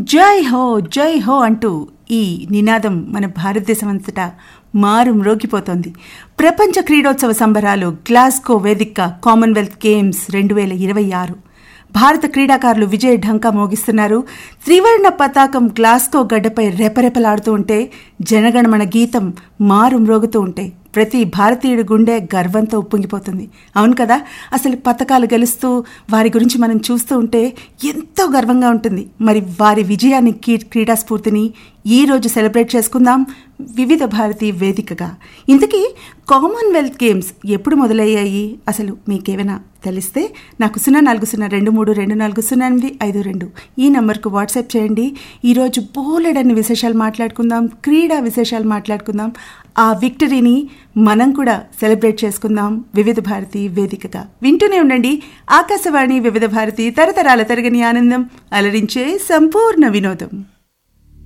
జై హో జై హో అంటూ ఈ నినాదం మన భారతదేశం అంతటా మారు మ్రోగిపోతోంది ప్రపంచ క్రీడోత్సవ సంబరాలు గ్లాస్కో వేదిక కామన్వెల్త్ గేమ్స్ రెండు వేల ఇరవై ఆరు భారత క్రీడాకారులు విజయ ఢంకా మోగిస్తున్నారు త్రివర్ణ పతాకం గ్లాస్కో గడ్డపై రెపరెపలాడుతూ ఉంటే జనగణమన గీతం మారు మ్రోగుతూ ఉంటే ప్రతి భారతీయుడి గుండె గర్వంతో ఉప్పొంగిపోతుంది అవును కదా అసలు పథకాలు గెలుస్తూ వారి గురించి మనం చూస్తూ ఉంటే ఎంతో గర్వంగా ఉంటుంది మరి వారి విజయాన్ని క్రీడా స్ఫూర్తిని ఈ రోజు సెలబ్రేట్ చేసుకుందాం వివిధ భారతీ వేదికగా ఇంతకీ కామన్వెల్త్ గేమ్స్ ఎప్పుడు మొదలయ్యాయి అసలు మీకేమైనా తెలిస్తే నాకు సున్నా నాలుగు సున్నా రెండు మూడు రెండు నాలుగు సున్నా ఎనిమిది ఐదు రెండు ఈ నంబర్కు వాట్సాప్ చేయండి ఈరోజు బోలెడన్ని విశేషాలు మాట్లాడుకుందాం క్రీడా విశేషాలు మాట్లాడుకుందాం ఆ విక్టరీని మనం కూడా సెలబ్రేట్ చేసుకుందాం వివిధ భారతి వేదికగా వింటూనే ఉండండి ఆకాశవాణి వివిధ భారతి తరతరాల తరగని ఆనందం అలరించే సంపూర్ణ వినోదం